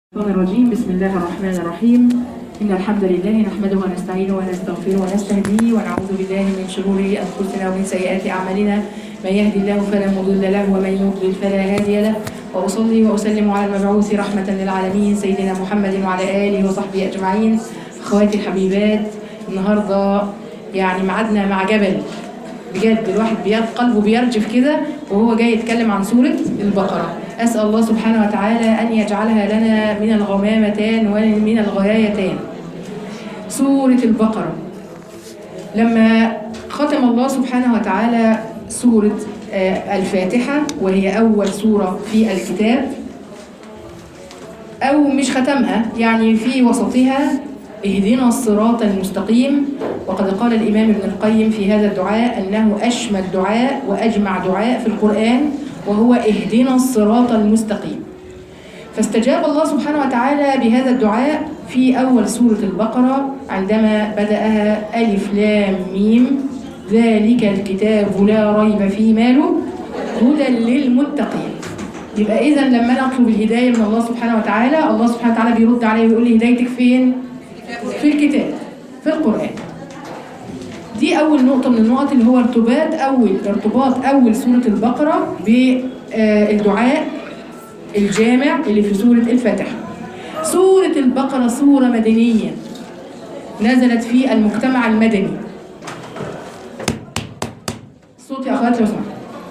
الشيطان الرجيم بسم الله الرحمن الرحيم إن الحمد لله نحمده ونستعينه ونستغفره ونستهديه ونعوذ بالله من شرور أنفسنا ومن سيئات أعمالنا من يهد الله فلا مضل له ومن يضلل فلا هادي له وأصلي وأسلم على المبعوث رحمة للعالمين سيدنا محمد وعلى آله وصحبه أجمعين أخواتي الحبيبات النهاردة يعني معادنا مع جبل بجد الواحد بيد قلبه بيرجف كده وهو جاي يتكلم عن سورة البقرة أسأل الله سبحانه وتعالى أن يجعلها لنا من الغمامتان ومن الغايتان سورة البقرة لما ختم الله سبحانه وتعالى سورة آه، الفاتحة وهي أول سورة في الكتاب أو مش ختمها يعني في وسطها اهدنا الصراط المستقيم وقد قال الإمام ابن القيم في هذا الدعاء أنه أشمل دعاء وأجمع دعاء في القرآن وهو اهدنا الصراط المستقيم فاستجاب الله سبحانه وتعالى بهذا الدعاء في أول سورة البقرة عندما بدأها ألف لام ميم ذلك الكتاب لا ريب فيه ماله هدى للمتقين يبقى إذا لما نطلب الهداية من الله سبحانه وتعالى الله سبحانه وتعالى بيرد عليه ويقول لي هدايتك فين؟ في الكتاب في القرآن دي أول نقطة من النقط اللي هو ارتباط أول ارتباط أول سورة البقرة بالدعاء الجامع اللي في سورة الفاتحة سورة البقرة سورة مدنية نزلت في المجتمع المدني صوت يا أخوات لو سمحت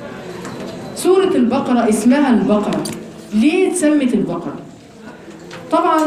سورة البقرة اسمها البقرة ليه اتسمت البقرة؟ طبعا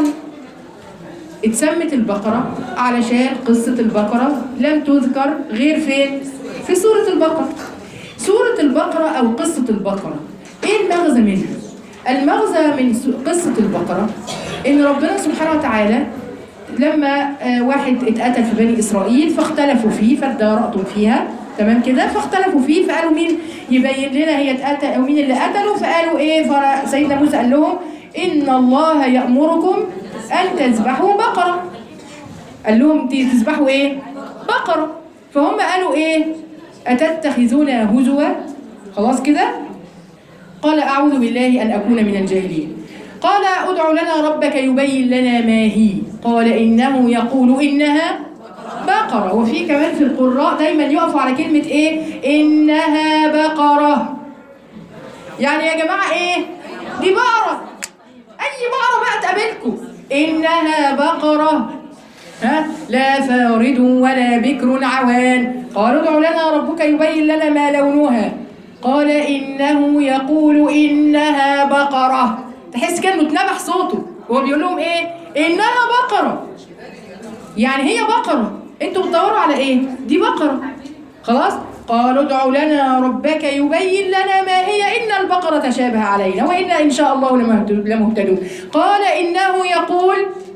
اتسمت البقرة علشان قصة البقرة لم تذكر غير فين؟ في سورة البقرة سورة البقرة أو قصة البقرة إيه المغزى منها؟ المغزى من سو- قصة البقرة إن ربنا سبحانه وتعالى لما آه، واحد اتقتل في بني إسرائيل فاختلفوا فيه فادارأتم فيها تمام كده فاختلفوا فيه فقالوا مين يبين لنا هي اتقتل أو مين اللي قتله فقالوا إيه فسيدنا موسى قال لهم إن الله يأمركم أن تذبحوا بقرة قال لهم ت- تذبحوا إيه؟ بقرة فهم قالوا إيه؟ أتتخذون هزوا خلاص كده؟ قال أعوذ بالله أن أكون من الجاهلين قال ادع لنا ربك يبين لنا ما هي قال إنه يقول إنها بقرة وفي كمان في القراء دايما يقفوا على كلمة إيه إنها بقرة يعني يا جماعة إيه دي بقرة أي بقرة بقى تقابلكم إنها بقرة ها لا فارد ولا بكر عوان قالوا ادع لنا ربك يبين لنا ما لونها قال إنه يقول إنها بقرة تحس كأنه اتنبح صوته وهو بيقول لهم إيه إنها بقرة يعني هي بقرة انتوا بتدوروا على ايه دي بقرة خلاص قالوا ادع لنا ربك يبين لنا ما هي إن البقرة تشابه علينا وإنا إن شاء الله لمهت- لمهتدون قال إنه يقول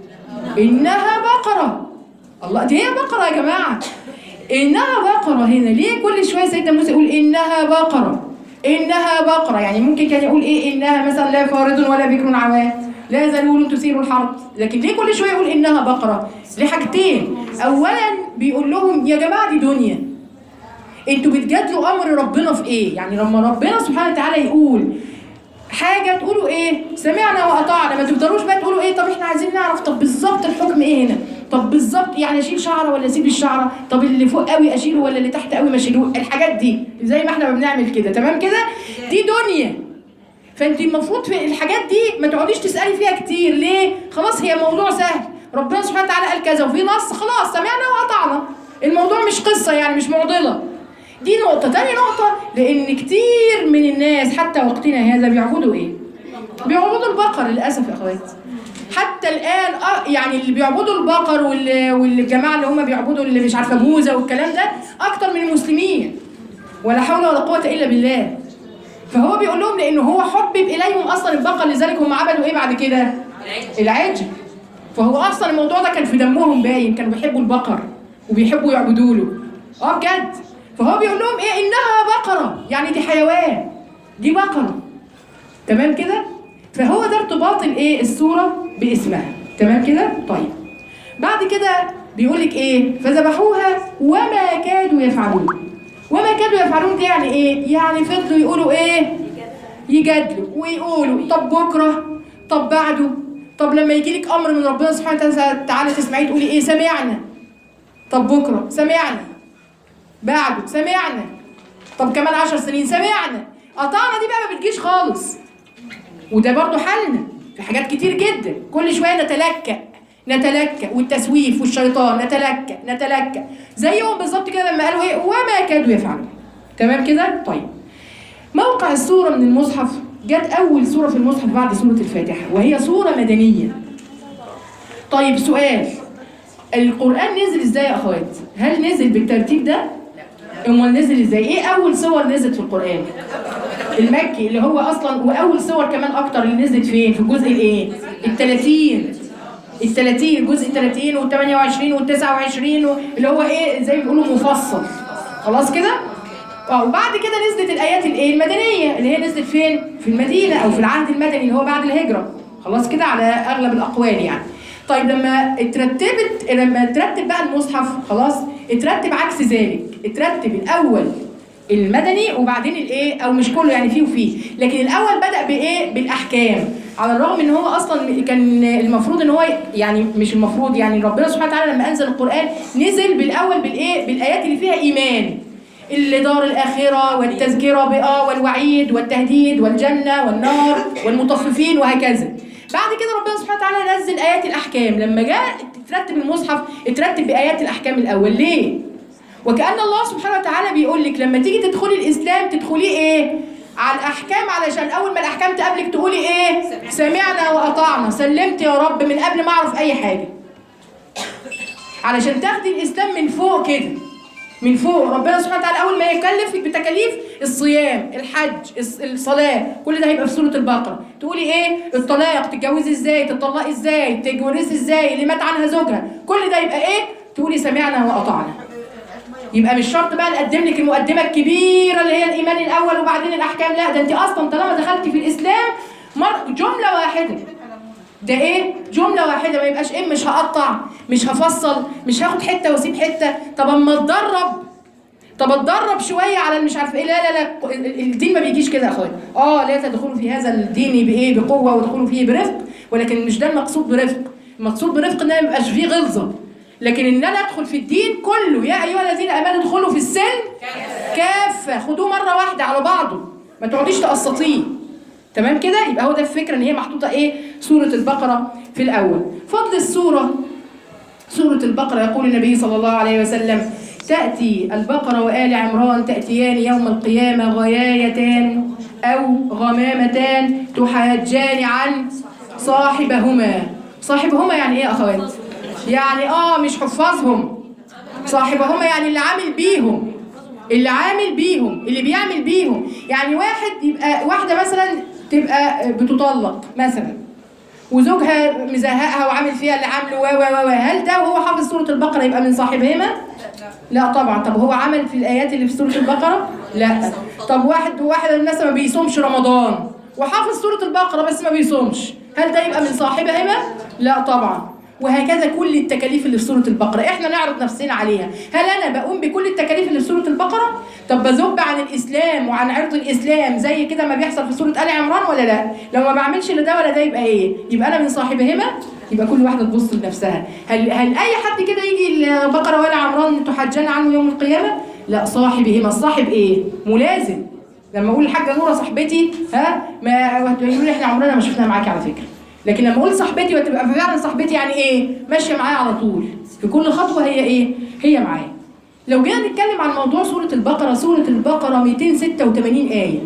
إنها بقرة الله دي هي بقرة يا جماعة إنها بقرة هنا ليه كل شوية سيدنا موسى يقول إنها بقرة إنها بقرة يعني ممكن كان يقول إيه إنها مثلا لا فارض ولا بكر عوان لا ذلول تثير الحرب لكن ليه كل شوية يقول إنها بقرة لحاجتين أولا بيقول لهم يا جماعة دي دنيا انتوا بتجادلوا امر ربنا في ايه يعني لما ربنا سبحانه وتعالى يقول حاجه تقولوا ايه سمعنا واطعنا ما تفضلوش بقى تقولوا ايه طب احنا عايزين نعرف طب بالظبط الحكم ايه هنا طب بالظبط يعني اشيل شعره ولا اسيب الشعره طب اللي فوق قوي اشيله ولا اللي تحت قوي ما اشيلوه الحاجات دي زي ما احنا بنعمل كده تمام كده دي دنيا فانت المفروض في الحاجات دي ما تقعديش تسالي فيها كتير ليه خلاص هي موضوع سهل ربنا سبحانه وتعالى قال كذا وفي نص خلاص سمعنا واطعنا الموضوع مش قصه يعني مش معضله دي نقطة، تاني نقطة لأن كتير من الناس حتى وقتنا هذا بيعبدوا إيه؟ بيعبدوا البقر للأسف يا أخواتي. حتى الآن آه يعني اللي بيعبدوا البقر واللي والجماعة اللي هم بيعبدوا اللي مش عارفة بوذا والكلام ده أكتر من المسلمين. ولا حول ولا قوة إلا بالله. فهو بيقول لهم لأنه هو حبب إليهم أصلا البقر لذلك هم عبدوا إيه بعد كده؟ العجل. فهو أصلا الموضوع ده كان في دمهم باين، كانوا بيحبوا البقر وبيحبوا يعبدوا له. اه بجد فهو بيقول لهم ايه انها بقره يعني دي حيوان دي بقره تمام كده فهو ده ارتباط الايه السوره باسمها تمام كده طيب بعد كده بيقول لك ايه فذبحوها وما كادوا يفعلون وما كادوا يفعلون دي يعني ايه يعني فضلوا يقولوا ايه يجادلوا ويقولوا طب بكره طب بعده طب لما يجي لك امر من ربنا سبحانه وتعالى تعالى تسمعيه تقولي ايه سمعنا طب بكره سمعنا بعده سمعنا طب كمان عشر سنين سمعنا قطعنا دي بقى ما بتجيش خالص وده برضو حلنا في حاجات كتير جدا كل شويه نتلكأ نتلكأ والتسويف والشيطان نتلكأ نتلكأ زيهم بالظبط كده لما قالوا ايه وما كادوا يفعلون تمام كده طيب موقع السوره من المصحف جت اول سوره في المصحف بعد سوره الفاتحه وهي سوره مدنيه طيب سؤال القران نزل ازاي يا اخوات هل نزل بالترتيب ده امال نزل ازاي ايه اول سور نزلت في القران المكي اللي هو اصلا واول سور كمان اكتر اللي نزلت فين في الجزء الايه ال 30 ال 30 الجزء ال 30 وال 28 وال 29 اللي هو ايه زي ما بيقولوا مفصل خلاص كده اه وبعد كده نزلت الايات الايه المدنيه اللي هي نزلت فين في المدينه او في العهد المدني اللي هو بعد الهجره خلاص كده على اغلب الاقوال يعني طيب لما اترتبت لما اترتب بقى المصحف خلاص اترتب عكس ذلك اترتب الاول المدني وبعدين الايه او مش كله يعني فيه وفيه لكن الاول بدا بايه بالاحكام على الرغم ان هو اصلا كان المفروض ان هو يعني مش المفروض يعني ربنا سبحانه وتعالى لما انزل القران نزل بالاول بالايه بالايات اللي فيها ايمان اللي دار الآخرة والتذكرة بآه والوعيد والتهديد والجنة والنار والمطففين وهكذا بعد كده ربنا سبحانه وتعالى نزل آيات الأحكام لما جاء ترتب المصحف اترتب بآيات الأحكام الأول ليه؟ وكأن الله سبحانه وتعالى بيقول لك لما تيجي تدخلي الإسلام تدخليه إيه؟ على الأحكام علشان أول ما الأحكام تقابلك تقولي إيه؟ سمعنا وأطعنا سلمت يا رب من قبل ما أعرف أي حاجة علشان تاخدي الإسلام من فوق كده من فوق ربنا سبحانه وتعالى اول ما يكلفك بتكاليف الصيام الحج الص- الصلاه كل ده هيبقى في سوره البقره تقولي ايه الطلاق تتجوزي ازاي تطلقي ازاي تجورثي ازاي اللي مات عنها زوجها كل ده يبقى ايه تقولي سمعنا واطعنا يبقى مش شرط بقى نقدم لك المقدمه الكبيره اللي هي الايمان الاول وبعدين الاحكام لا ده انت اصلا طالما دخلتي في الاسلام مر جمله واحده ده ايه جمله واحده ما يبقاش ايه مش هقطع مش هفصل مش هاخد حته واسيب حته طب اما اتدرب طب اتدرب شويه على المش عارف ايه لا لا لا ال- ال- الدين ما بيجيش كده يا اخويا اه لا تدخلوا في هذا الدين بايه بقوه وادخلوا فيه برفق ولكن مش ده المقصود برفق المقصود برفق ان ما يبقاش فيه غلظه لكن ان انا ادخل في الدين كله يا ايها الذين امنوا ادخلوا في السلم كافه خدوه مره واحده على بعضه ما تقعديش تقسطيه تمام كده يبقى هو ده الفكره ان هي محطوطه ايه سوره البقره في الاول فضل السوره سورة البقرة يقول النبي صلى الله عليه وسلم تأتي البقرة وآل عمران تأتيان يوم القيامة غيايتان أو غمامتان تحاجان عن صاحبهما صاحبهما يعني إيه يا أخوات؟ يعني آه مش حفاظهم صاحبهما يعني اللي عامل بيهم اللي عامل بيهم اللي بيعمل بيهم يعني واحد يبقى واحدة مثلا تبقى بتطلق مثلا وزوجها مزهقها وعامل فيها اللي عامله و و و هل ده وهو حافظ سوره البقره يبقى من صاحبهما؟ لا طبعا طب هو عمل في الايات اللي في سوره البقره؟ لا طب واحد واحد مثلا ما بيصومش رمضان وحافظ سوره البقره بس ما بيصومش هل ده يبقى من صاحبهما؟ لا طبعا وهكذا كل التكاليف اللي في سوره البقره احنا نعرض نفسنا عليها هل انا بقوم بكل التكاليف اللي في سوره البقره طب بذب عن الاسلام وعن عرض الاسلام زي كده ما بيحصل في سوره ال عمران ولا لا لو ما بعملش لا ده ولا ده يبقى ايه يبقى انا من صاحبهما يبقى كل واحده تبص لنفسها هل هل اي حد كده يجي البقره ولا عمران تحجن عنه يوم القيامه لا صاحبهما الصاحب ايه ملازم لما اقول الحاجه نوره صاحبتي ها ما يقولوا لي احنا عمرنا ما شفناها معاكي على فكره لكن لما اقول صاحبتي وتبقى فعلا صاحبتي يعني ايه ماشيه معايا على طول في كل خطوه هي ايه هي معايا لو جينا نتكلم عن موضوع سوره البقره سوره البقره 286 ايه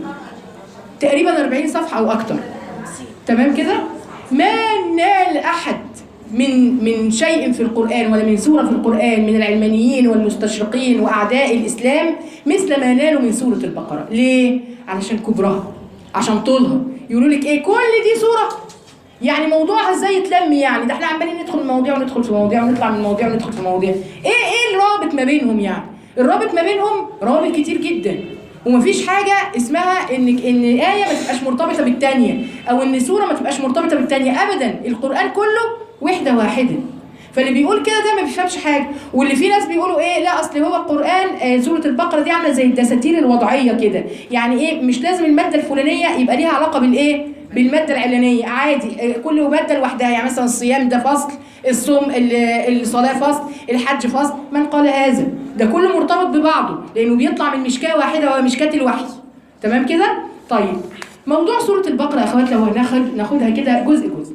تقريبا 40 صفحه او اكتر تمام كده ما نال احد من من شيء في القران ولا من سوره في القران من العلمانيين والمستشرقين واعداء الاسلام مثل ما نالوا من سوره البقره ليه علشان كبرها عشان طولها يقولوا لك ايه كل دي سوره يعني موضوعها ازاي يتلم يعني ده احنا عمالين ندخل مواضيع وندخل في مواضيع ونطلع من مواضيع وندخل في مواضيع ايه ايه الرابط ما بينهم يعني الرابط ما بينهم روابط كتير جدا ومفيش حاجه اسمها ان ان ايه ما تبقاش مرتبطه بالثانيه او ان سوره ما تبقاش مرتبطه بالثانيه ابدا القران كله وحده واحده فاللي بيقول كده ده ما بيفهمش حاجه واللي في ناس بيقولوا ايه لا اصل هو القران آه سوره البقره دي عامله زي الدساتير الوضعيه كده يعني ايه مش لازم الماده الفلانيه يبقى ليها علاقه بالايه بالماده العلانيه عادي آه، كل ماده لوحدها يعني مثلا الصيام ده فصل الصوم ال- الصلاه فصل الحج فصل من قال هذا ده كله مرتبط ببعضه لانه بيطلع من مشكاه واحده وهي مشكاه الوحي تمام كده طيب موضوع سوره البقره يا اخوات لو هناخد ناخدها كده جزء جزء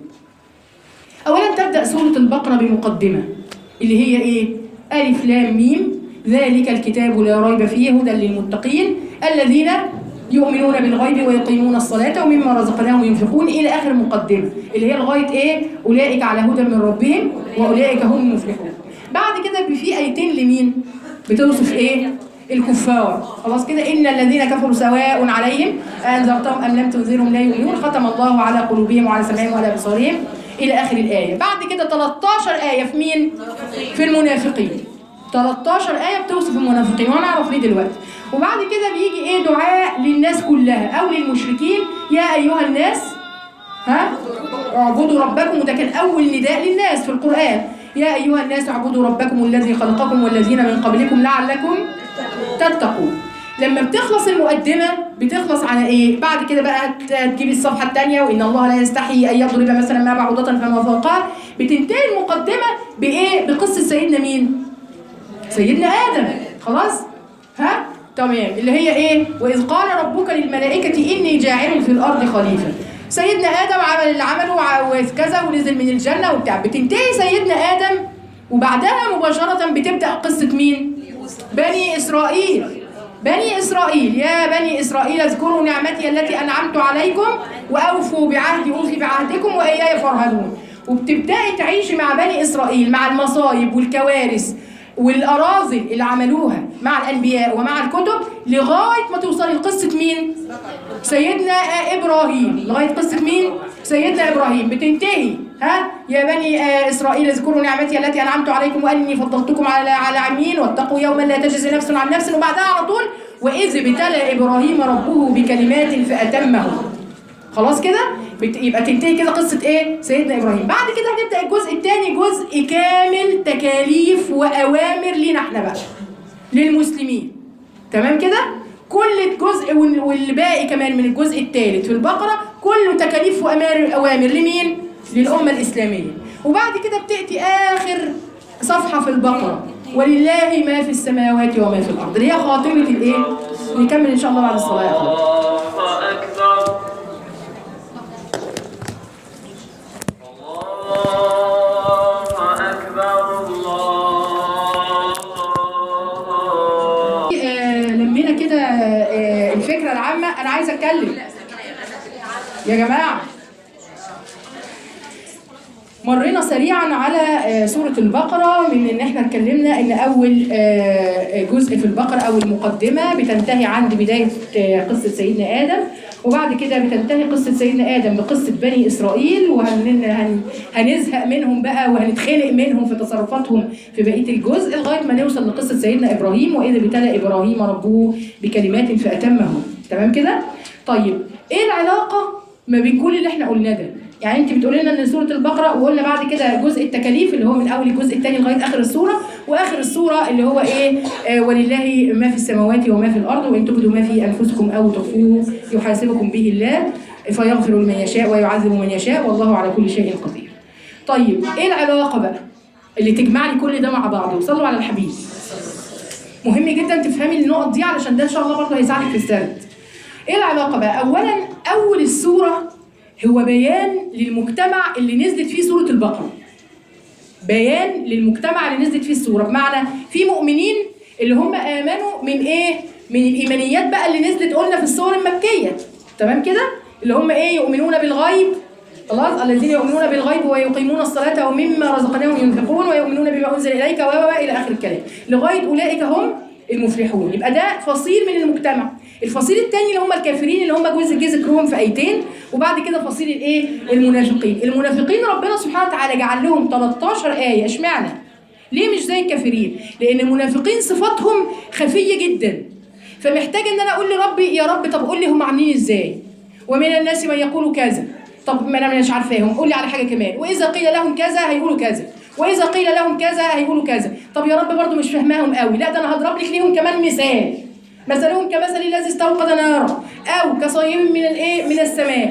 اولا تبدا سوره البقره بمقدمه اللي هي ايه الف لام ميم ذلك الكتاب لا ريب فيه هدى للمتقين الذين يؤمنون بالغيب ويقيمون الصلاة ومما رزقناهم ينفقون إلى آخر مقدمة اللي هي لغاية إيه أولئك على هدى من ربهم وأولئك هم المفلحون بعد كده في آيتين لمين بتوصف إيه الكفار خلاص كده إن الذين كفروا سواء عليهم أنذرتهم أم لم تنذرهم لا يؤمنون ختم الله على قلوبهم وعلى سمعهم وعلى أبصارهم إلى آخر الآية بعد كده 13 آية في مين في المنافقين 13 آية بتوصف المنافقين وهنعرف ليه دلوقتي وبعد كده بيجي ايه دعاء للناس كلها او للمشركين يا ايها الناس ها اعبدوا ربكم وده كان اول نداء للناس في القرآن يا ايها الناس اعبدوا ربكم الذي خلقكم والذين من قبلكم لعلكم تتقون لما بتخلص المقدمة بتخلص على ايه؟ بعد كده بقى ت- تجيب الصفحة الثانية وإن الله لا يستحي أن يضرب مثلا ما بعوضة فما فوقها بتنتهي المقدمة بإيه؟ بقصة سيدنا مين؟ سيدنا آدم خلاص ها تمام اللي هي ايه وإذ قال ربك للملائكة إني جاعل في الأرض خليفة سيدنا آدم عمل اللي عمله وع- وكذا ونزل من الجنة وبتاع بتنتهي سيدنا آدم وبعدها مباشرة بتبدأ قصة مين بني إسرائيل بني إسرائيل يا بني إسرائيل اذكروا نعمتي التي أنعمت عليكم وأوفوا بعهدي أوفي بعهدكم وإياي فارهبون وبتبدأي تعيشي مع بني إسرائيل مع المصايب والكوارث والأراذل اللي عملوها مع الأنبياء ومع الكتب لغاية ما توصلي لقصة مين؟ سيدنا إبراهيم لغاية قصة مين؟ سيدنا إبراهيم بتنتهي ها يا بني آه، إسرائيل اذكروا نعمتي التي أنعمت عليكم وأني فضلتكم على على عمين واتقوا يوما لا تجزي نفس عن نفس وبعدها على طول وإذ ابتلى إبراهيم ربه بكلمات فأتمه خلاص كده بت- يبقى تنتهي كده قصه ايه سيدنا ابراهيم بعد كده هنبدا الجزء الثاني جزء كامل تكاليف واوامر لينا احنا بقى للمسلمين تمام كده كل جزء وال- والباقي كمان من الجزء الثالث في البقره كله تكاليف وامر اوامر لمين للامه الاسلاميه وبعد كده بتاتي اخر صفحه في البقره ولله ما في السماوات وما في الارض اللي هي خاتمه الايه نكمل ان شاء الله بعد الصلاه يا اخوان الله أكبر الله أكبر الله آه، لمينا كده آه، الفكره العامه انا عايزه اتكلم يا جماعه مرينا سريعا على آه، سورة البقرة من ان احنا اتكلمنا ان اول آه، جزء في البقرة او المقدمة بتنتهي عند بداية آه، قصة سيدنا آدم وبعد كده بتنتهي قصة سيدنا آدم بقصة بني إسرائيل وهنزهق منهم بقى وهنتخنق منهم في تصرفاتهم في بقية الجزء لغاية ما نوصل لقصة سيدنا إبراهيم وإذا ابتلى إبراهيم ربه بكلمات فأتمه تمام كده؟ طيب إيه العلاقة ما بين كل اللي احنا قلناه ده يعني انت بتقولي لنا ان سوره البقره وقلنا بعد كده جزء التكاليف اللي هو من اول الجزء الثاني لغايه اخر السوره واخر السوره اللي هو ايه آه ولله ما في السماوات وما في الارض وان تبدوا ما في انفسكم او تخفوه يحاسبكم به الله فيغفر لمن يشاء ويعذب من يشاء والله على كل شيء قدير طيب ايه العلاقه بقى اللي تجمع لي كل ده مع بعضه وصلوا على الحبيب مهم جدا تفهمي النقط دي علشان ده ان شاء الله برضه هيساعدك في السرد ايه العلاقه بقى اولا اول السوره هو بيان للمجتمع اللي نزلت فيه سوره البقره بيان للمجتمع اللي نزلت فيه السوره بمعنى في مؤمنين اللي هم امنوا من ايه من الايمانيات بقى اللي نزلت قلنا في السور المكيه تمام كده اللي هم ايه يؤمنون بالغيب خلاص الذين يؤمنون بالغيب ويقيمون الصلاة ومما رزقناهم ينفقون ويؤمنون بما أنزل إليك و و- إلى آخر الكلام لغاية أولئك هم المفلحون يبقى ده فصيل من المجتمع الفصيل الثاني اللي هم الكافرين اللي هم جزء جه ذكرهم في ايتين وبعد كده فصيل الايه المنافقين المنافقين ربنا سبحانه وتعالى جعل لهم 13 ايه اشمعنى ليه مش زي الكافرين لان المنافقين صفاتهم خفيه جدا فمحتاج ان انا اقول لربي يا رب طب قول لي هم عاملين ازاي ومن الناس من يقول كذا طب ما انا مش عارفاهم قول لي على حاجه كمان واذا قيل لهم كذا هيقولوا كذا واذا قيل لهم كذا هيقولوا كذا طب يا رب برضو مش فاهماهم قوي لا ده انا هضرب لك ليهم كمان مثال مثلهم كمثل الذي استوقد نارا او كصيب من الايه من السماء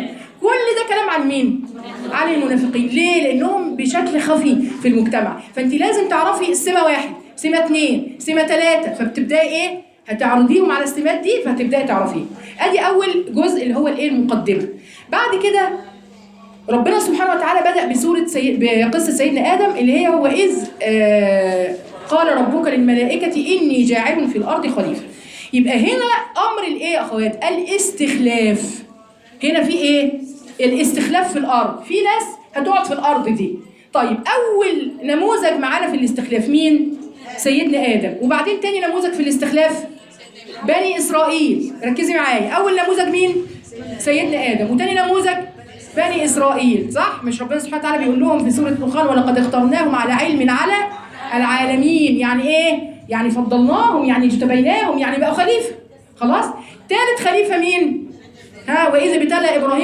كل ده كلام عن مين عن المنافقين ليه لانهم بشكل خفي في المجتمع فانت لازم تعرفي السمه واحد سمه اثنين سمه ثلاثه فبتبداي ايه هتعرضيهم على السمات دي فهتبداي تعرفيه ادي اول جزء اللي هو الايه المقدمه بعد كده ربنا سبحانه وتعالى بدأ بسورة سي... بقصة سيدنا آدم اللي هي هو إذ آه قال ربك للملائكة إني جاعل في الأرض خليفة يبقى هنا أمر الإيه يا أخوات الاستخلاف هنا في إيه الاستخلاف في الأرض في ناس هتقعد في الأرض دي طيب أول نموذج معانا في الاستخلاف مين سيدنا آدم وبعدين تاني نموذج في الاستخلاف بني إسرائيل ركزي معايا أول نموذج مين سيدنا آدم وتاني نموذج بني إسرائيل صح مش ربنا سبحانه وتعالى بيقول لهم في سورة دخان ولقد اخترناهم على علم على العالمين يعني إيه يعني فضلناهم يعني اجتبيناهم يعني بقوا خليفة خلاص تالت خليفة مين ها وإذ ابتلى إبراهيم